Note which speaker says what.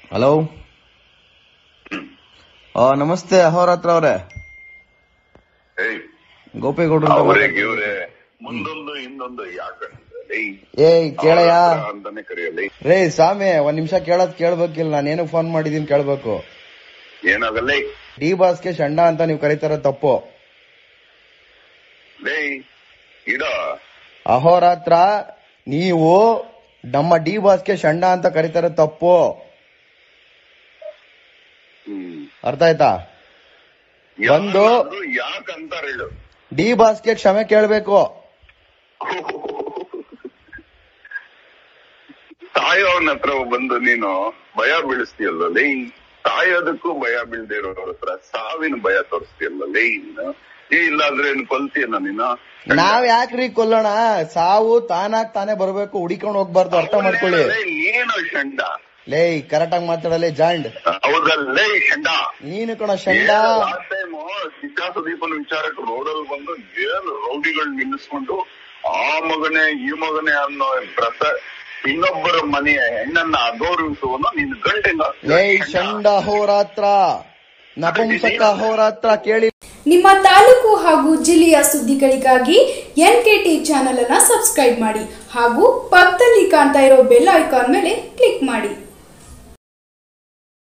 Speaker 1: Hello ಆ, ನಮಸ್ತೆ ಅಹೋರಾತ್ರ ಅವರೇ
Speaker 2: ಏಯ್
Speaker 1: ಗೋಪಿಗೌಡ್ರು ಅಂತ
Speaker 2: ಅವರೇ
Speaker 1: ಮಾತಾಡ್ತಿರೋದು.
Speaker 2: ಇವ್ರೆ ಮುಂದೊಂದು ಇನ್ನೊಂದು ಯಾಕಂದ್ರೆ
Speaker 1: ಏಯ್ ಕೇಳಯ್ಯ
Speaker 2: ಅಂತಾನೆ ಕರೆಯಲಿ
Speaker 1: ರೇ ಸ್ವಾಮಿ ಒಂದ್ ನಿಮಿಷ ಕೇಳೋದ್ ಕೇಳ್ಬೇಕಿಲ್ಲ ನಾನು ಏನಕ್ಕೆ ಫೋನ್ ಮಾಡಿದೀನಿ ಕೇಳ್ಬೇಕು
Speaker 2: ಏನಾಗಲ್ಲ
Speaker 1: ಡಿ ಬಾಸ್ಗೆ ಶಂಡ ಅಂತ ನೀವು ಕರೀತಾರ ತಪ್ಪು
Speaker 2: ಲೇ ಇಡ
Speaker 1: ಅಹೋರಾತ್ರ ನೀವು ನಮ್ಮ ಡಿ ಬಾಸ್ಗೆ ಶಂಡ ಅಂತ ಕರೀತಾರ ತಪ್ಪು
Speaker 2: ಹ್ಮ್
Speaker 1: ಅರ್ಥ ಆಯ್ತಾ ಒಂದು-
Speaker 2: ಯಾರಾದ್ರೂ ಯಾಕಂತಾರ ಹೇಳು
Speaker 1: ಡಿ ಬಾಸ್ಗೆ ಕ್ಷಮೆ ಕೇಳ್ಬೇಕು
Speaker 2: ತಾಯೋನ ಹತ್ರ ಬಂದು ನೀನು ಭಯ ಬೀಳಿಸ್ತೀಯಲ್ಲ ಲೇ ತಾಯೋದಕ್ಕೂ ಭಯ ಬೀಳ್ದೆ ಇರೋರ ಹತ್ರ ಸಾವಿನ ಭಯ ತೋರಿಸ್ತೀಯಲ್ಲ ಲೇ ನೀನು ಏ ಇಲ್ಲಾಂದ್ರೆ ಏನು ಕೊಲ್ತೀಯನ ನೀನು
Speaker 1: ನಾವ್ ಯಾಕ್ರಿ ಕೊಲ್ಲೋಣ ಸಾವು ತಾನಾಗ್ ತಾನೇ ಬರ್ಬೇಕು ಹುಡಿಕೊಂಡು ಹೋಗ್ಬಾರ್ದು ಅರ್ಥ ಮಾಡ್ಕೊಳ್ಳಿ
Speaker 2: ಲೇ, ಏನು ಶಂಡ
Speaker 1: ಲೇ ಕರೆಕ್ಟ್ ಆಗಿ ಮಾತಾಡಲೇ ಜಾಂಡ್
Speaker 2: ಹೌದಲ್ಲೇ ಶಂಡ
Speaker 1: ನೀನು ಕಣ ಶಂಡ
Speaker 2: ಲಾಸ್ಟ್ ಟೈಮ್ ಸಿಕ್ಕಾ ಸುದೀಪನ ವಿಚಾರಕ್ಕೆ ರೋಡಲ್ಲಿ ಬಂದು ಏನು ರೌಡಿಗಳು ನಿಲ್ಲಿಸ್ಕೊಂಡು ಆ ಮಗನೇ ಈ ಮಗನೇ ಅನ್ನೋ ಪ್ರಸ ಇನ್ನೊಬ್ಬರ ಮನೆಯ ಹೆಣ್ಣನ್ನ ಅಗೌರವಿಸುವನು ನಿನ್ ಗಂಟೆನ
Speaker 1: ಲೇ ಶಂಡ ಅಹೋರಾತ್ರ ನಪುಂಸಕ ಅಹೋರಾತ್ರ ಕೇಳಿ
Speaker 3: ನಿಮ್ಮ ತಾಲೂಕು ಹಾಗೂ ಜಿಲ್ಲೆಯ ಸುದ್ದಿಗಳಿಗಾಗಿ ಎನ್ ಕೆ ಟಿ ಚಾನಲ್ ಅನ್ನು ಸಬ್ಸ್ಕ್ರೈಬ್ ಮಾಡಿ ಹಾಗೂ ಪಕ್ಕದಲ್ಲಿ ಕಾಣ್ತಾ ಇರೋ ಬೆಲ್ ಐಕಾನ್ ಮೇಲೆ ಕ್ಲಿಕ್ ಮಾಡಿ